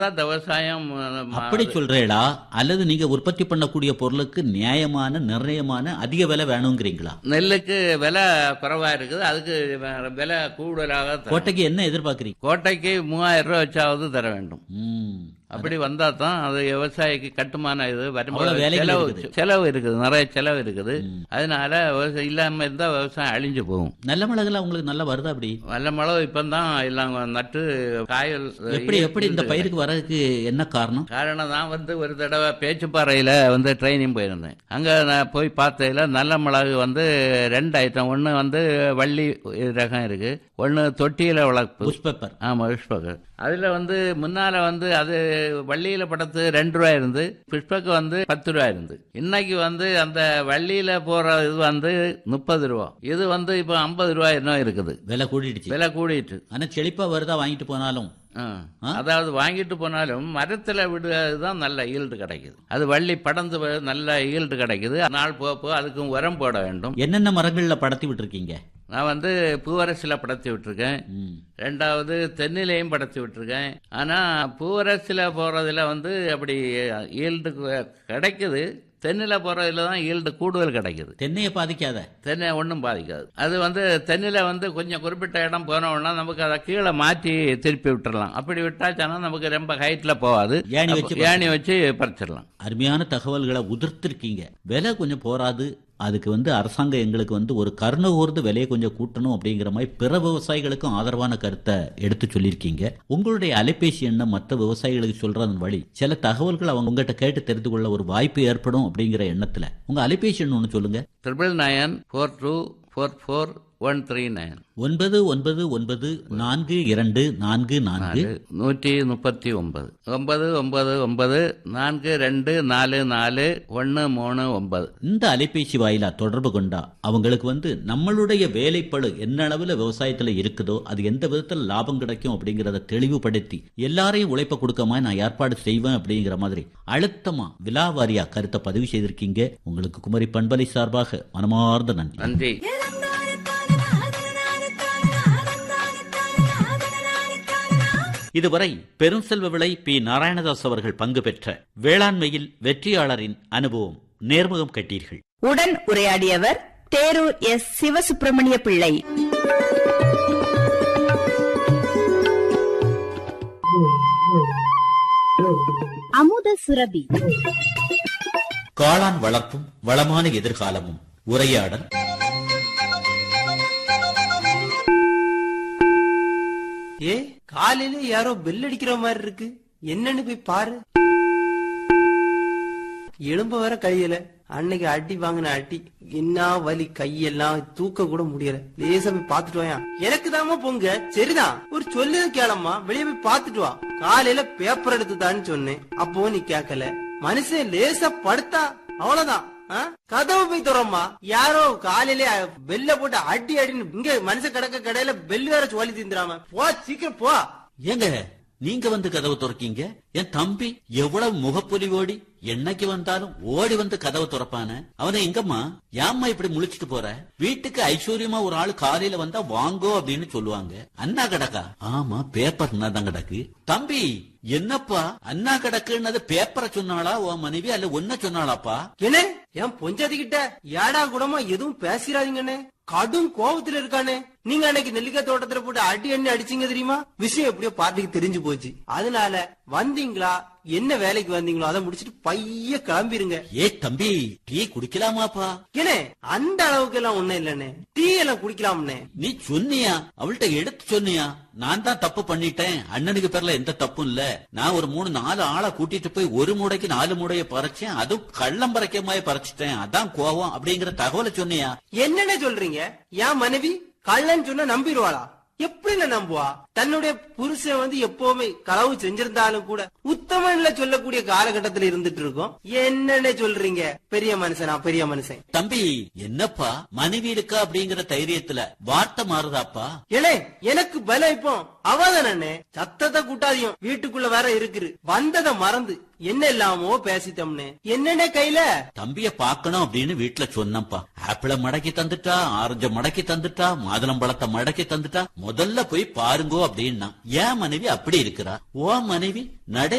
இந்த விவசாயம் அஹ், அப்படி சொல்றேடா அல்லது நீங்க உற்பத்தி பண்ணக்கூடிய பொருளுக்கு நியாயமான நிர்ணயமான அதிக விலை வேணுங்கிறீங்களா நெல்லுக்கு விலை குறைவா இருக்குது அதுக்கு வே- விலை கூடுதலாக தரணும். கோட்டைக்கு என்ன எதிர்பார்க்கறீங்க கோட்டைக்கு மூவாயிரம் ரூபாய் வச்சாவது தர வேண்டும் ம். அப்படி வந்தா தான் அது விவசாயிக்கு கட்டுமான இது அவ்வளவு வரும்போது வேலைகள் செலவு இருக்குது. செலவு இருக்குது நிறைய செலவு இருக்குது அதனால விவசாயம் இல்லாம இருந்தா விவசாயம் அழிஞ்சு போகும் நல்ல மிளகுலாம் உங்களுக்கு நல்லா வருதா அப்படி நல்ல மழை இப்பதான் எல்லாம் நட்டு காயல் எப்படி எப்படி இந்த பயிருக்கு வர்றதுக்கு என்ன காரணம் காரணம் நான் வந்து ஒரு தடவை பேச்சுப்பாறையில் வந்து ட்ரைனிங் போயிருந்தேன் அங்கே நான் போய் பார்த்ததுல நல்ல மிளகு வந்து ரெண்டு ஐட்டம் ஒன்று வந்து வள்ளி ரகம் இருக்கு ஒன்று தொட்டியில் வளர்ப்பு புஷ் பேப்பர் ஆமாம் புஷ்பக்கு அதில் வந்து முன்னால் வந்து அது வள்ளியில் படத்து ரெண்டு ரூபாய் இருந்து புஷ்பக்கு வந்து பத்து ரூபாய் இருந்து இன்னைக்கு வந்து அந்த வள்ளியில் போகிற இது வந்து முப்பது ரூபா இது வந்து இப்போ ஐம்பது ரூபாய் இன்னும் இருக்குது விலை கூடிடுச்சு விலை கூடிட்டு ஆனா செழிப்பா வருதா வாங்கிட்டு போனாலும் ஆ. அதாவது வாங்கிட்டு போனாலும் மரத்துல விடுறதுதான் நல்ல ஈல்டு கிடைக்குது அது வள்ளி படர்ந்து வ- நல்ல ஈல்டு கிடைக்குது நாள் போக போக அதுக்கும் உரம் போட வேண்டும் என்னென்ன மரங்கள்ல படத்தி விட்டுருக்கீங்க நான் வந்து பூவரசில படத்தி விட்டுருக்கேன் ம். ரெண்டாவது தென்னிலையும் படத்தி விட்டுருக்கேன் ஆனா பூவரசில போறதுல வந்து அப்படி ஈல்டு கிடைக்குது தென்னில போறதுல தான் ஈல்டு கூடுதல் கிடைக்குது தென்னையை பாதிக்காத தென்னை ஒன்றும் பாதிக்காது அது வந்து தென்னில வந்து கொஞ்சம் குறிப்பிட்ட இடம் போனோம்னா நமக்கு அதை கீழே மாற்றி திருப்பி விட்டுறலாம் அப்படி விட்டாச்சானா நமக்கு ரொம்ப ஹைட்ல போகாது ஏணி வச்சு அப்ப ஏணி வச்சு பறிச்சிடலாம் அருமையான தகவல்களை உதிர்த்திருக்கீங்க விலை கொஞ்சம் போராது அதுக்கு வந்து அரசாங்கம் எங்களுக்கு வந்து ஒரு கருணை கூர்ந்து விலையை கொஞ்சம் கூட்டணும் அப்படிங்கிற மாதிரி பிற விவசாயிகளுக்கும் ஆதரவான கருத்தை எடுத்து சொல்லியிருக்கீங்க உங்களுடைய அலைபேசி எண்ணை மற்ற விவசாயிகளுக்கு சொல்றதன் வழி சில தகவல்கள் அவங்க உங்ககிட்ட கேட்டு தெரிந்து கொள்ள ஒரு வாய்ப்பு ஏற்படும் அப்படிங்கிற எண்ணத்துல உங்க அலைபேசி எண் ஒன்று சொல்லுங்க triple nine four two four four one three nine ஒன்பது ஒன்பது ஒன்பது நான்கு இரண்டு நான்கு நான்கு நூற்றி முப்பத்தி ஒன்பது ஒன்பது ஒன்பது ஒன்பது நான்கு ரெண்டு நாலு நாலு ஒன்று மூணு ஒன்பது இந்த அலைபேசி வாயிலா தொடர்பு கொண்டா அவங்களுக்கு வந்து நம்மளுடைய வேலைப்பளு என்ன அளவுல விவசாயத்துல இருக்குதோ அது எந்த விதத்துல லாபம் கிடைக்கும் அப்படிங்கறத தெளிவுபடுத்தி எல்லாரையும் உழைப்ப கொடுக்கமா நான் ஏற்பாடு செய்வேன் அப்படிங்கிற மாதிரி அழுத்தமா விலாவாரியா கருத்தை பதிவு செய்திருக்கீங்க உங்களுக்கு குமரி பண்பலை சார்பாக மனமார்ந்த நன்றி நன்றி இதுவரை பெருஞ்செல்வ விளை பி நாராயணதாஸ் அவர்கள் பங்கு பெற்ற வேளாண்மையில் வெற்றியாளரின் அனுபவம் நேர்முகம் கட்டீர்கள் உடன் உரையாடியவர் தேரூர் எஸ் சிவசுப்பிரமணிய பிள்ளை அமுத சுரபி காளான் வளர்ப்பும் வளமான எதிர்காலமும் உரையாடல் ஏ காலையில யாரோ பெல் அடிக்கிற மாதிரி இருக்கு என்னன்னு போய் பாரு எலும்ப வர கையில அன்னைக்கு அடி வாங்கின அடி என்ன வலி கையெல்லாம் தூக்க கூட முடியல லேசா போய் பாத்துட்டு வாயா எனக்கு தாமா பொங்க சரிதான் ஒரு சொல்லுது கேளம்மா வெளியே போய் பாத்துட்டு வா காலையில பேப்பர் எடுத்துதான்னு சொன்னேன் அப்போ நீ கேட்கல மனுஷன் லேசா படுத்தா அவ்வளவுதான் ஆ? கதவு போய் தரோம்மா யாரோ காலையில பெல்ல போட்டு அடி அடின்னு இங்க மனுஷ கிடக்க கடையில பெல் வேற சொல்லி தீந்துராம போ சீக்கிரம் போ ஏங்க நீங்க வந்து கதவு திறக்கீங்க என் தம்பி எவ்வளவு முகப்பொலிவோடி என்னைக்கு வந்தாலும் ஓடி வந்து கதவை திறப்பான அவனை எங்கம்மா ஏம்மா இப்படி முழிச்சிட்டு போற வீட்டுக்கு ஐஸ்வர்யமா ஒரு ஆள் காலையில வந்தா வாங்கோ அப்படின்னு சொல்லுவாங்க அண்ணா கிடக்கா ஆமா பேப்பர் தான் கிடக்கு தம்பி என்னப்பா அண்ணா கிடக்குன்னது பேப்பரை சொன்னாளா உன் மனைவி அல்ல ஒன்ன சொன்னாளாப்பா என்ன என் பொஞ்சாதி கிட்ட ஏடா கூடமா எதுவும் பேசிடாதீங்கண்ணே கடும் கோபத்துல இருக்கானே நீங்க அன்னைக்கு நெல்லிக்காய் தோட்டத்துல போட்டு அடி அண்ணி அடிச்சீங்க தெரியுமா விஷயம் எப்படியோ பார்ட்டிக்கு தெரிஞ்சு போச்சு அதனால வந்தீங்களா என்ன வேலைக்கு வந்தீங்களோ அதை முடிச்சிட்டு பைய கிளம்பிருங்க ஏ தம்பி டீ குடிக்கலாமாப்பா ஏனே அந்த அளவுக்கு எல்லாம் ஒண்ணும் இல்லண்ணே டீ எல்லாம் குடிக்கலாம்னே நீ சொன்னியா அவள்கிட்ட எடுத்து சொன்னியா நான் தான் தப்பு பண்ணிட்டேன் அண்ணனுக்கு பேர்ல எந்த தப்பும் இல்ல நான் ஒரு மூணு நாலு ஆளை கூட்டிட்டு போய் ஒரு மூடைக்கு நாலு மூடைய பறிச்சேன் அதுவும் கள்ளம் பறைக்கமாய் பறிச்சிட்டேன் அதான் கோவம் அப்படிங்கிற தகவலை சொன்னியா என்னண்ணே சொல்றீங்க என் மனைவி கள்ளன்னு சொன்னா நம்பிடுவாளா எப்படி நம்புவா தன்னுடைய புருஷன் வந்து எப்பவுமே களவு செஞ்சிருந்தாலும் கூட உத்தமன்ல சொல்லக்கூடிய காலகட்டத்துல இருந்துட்டு இருக்கோம் என்னன்னு சொல்றீங்க பெரிய மனுஷனா பெரிய மனுஷன் தம்பி என்னப்பா மனைவி இருக்கா அப்படிங்கிற தைரியத்துல வார்த்தை மாறுதாப்பா ஏலே எனக்கு பலம் இப்போ அவதானே சத்தத்தை கூட்டாதியும் வீட்டுக்குள்ள வேற இருக்குது வந்ததை மறந்து என்ன இல்லாமோ பேசிட்டோம்னு என்னென்ன கையில தம்பிய பார்க்கணும் அப்படின்னு வீட்டுல சொன்னப்பா ஆப்பிள மடக்கி தந்துட்டா ஆரஞ்ச மடக்கி தந்துட்டா மாதுளம்பழத்தை மடக்கி தந்துட்டா முதல்ல போய் பாருங்கோ அப்படின்னா என் மனைவி அப்படி இருக்கிறா ஓ மனைவி நட